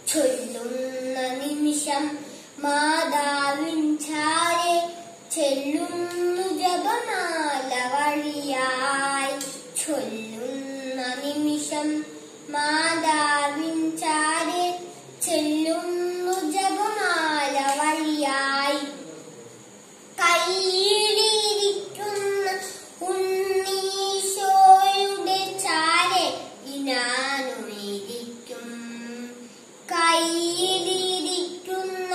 ചൊല്ലുന്ന നിമിഷം മാതാവിൻ ചാരെ ചെല്ലുന്നു ജപമാല വഴിയായി ചൊല്ലുന്ന നിമിഷം മാതാവിൻ ചാരെ ചെല്ലുന്നു ജപമാല വഴിയായി കയ്യിലിരിക്കുന്ന ഉണ്ണീശോയുടെ ചാരെ ഇനാനുമിരിക്കും കയ്യിലിരിക്കുന്ന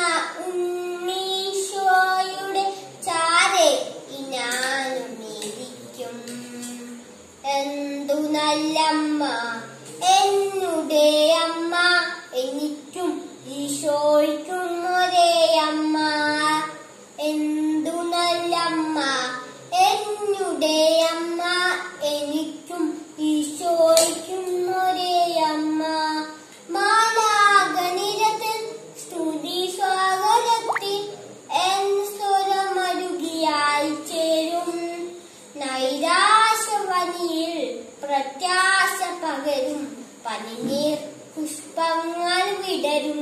ഉണ്ണീശോയുടെ ചാരെ ഇനാനുമിരിക്കും എന്തു നല്ലമ്മ എന്നുടെ അമ്മ എനിക്കും ഈശോയ്ക്കും ഒരേ അമ്മ എന്തു നല്ലമ്മ എന്നുടെ അമ്മ എനിക്കും ഈശോയ്ക്കും ഒരേ അമ്മ മാലാകനിരത്തിൽ സ്തുതി സ്വാഗതത്തിൽ എൻ സ്വരമരുകിയായി ചേരും നൈരാശവനിയിൽ പ്രത്യാശ പകരും പനിനീർ പുഷ്പങ്ങൾ വിടരും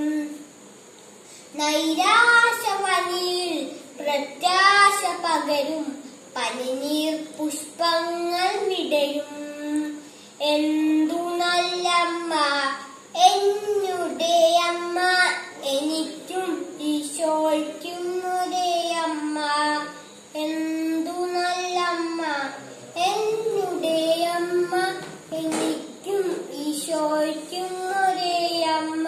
നൈരാശവനിയിൽ പ്രത്യാശ പകരും പനിനീർ പുഷ്പങ്ങൾ വിടരും എന്തു നല്ലമ്മ എന്നുടെ അമ്മ എനിക്കും ഈശോയ്ക്കും ഒരേ അമ്മ എന്തു നല്ലമ്മ എന്നുടെ അമ്മ എനിക്കും ഈശോയ്ക്കും ഒരേ അമ്മ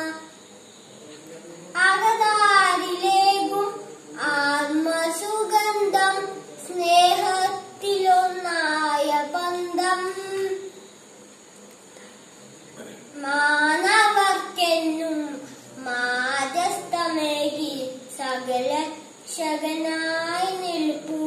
അകതാരിലേകും ആത്മസുഗന്ധം സ്നേഹത്തിലൊന്നായ ബന്ധം മാനവർക്കെന്നും മാതസ്ഥമേകി സകല ശകനായി നിൽപ്പൂ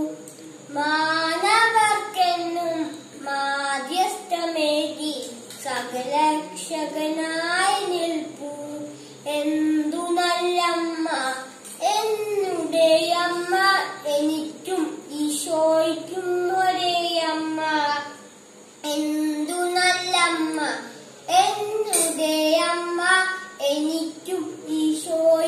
മാനവർക്കെന്നും മാധ്യസ്ഥമേകി സകല ശകനായി നിൽപ്പൂ എന്തു നല്ലമ്മ എന്നുടെ അമ്മ എനിക്കും ഈശോയ്ക്കും ഒരേ അമ്മ എന്തു നല്ലമ്മ എന്നുടെ അമ്മ എനിക്കും ഈശോ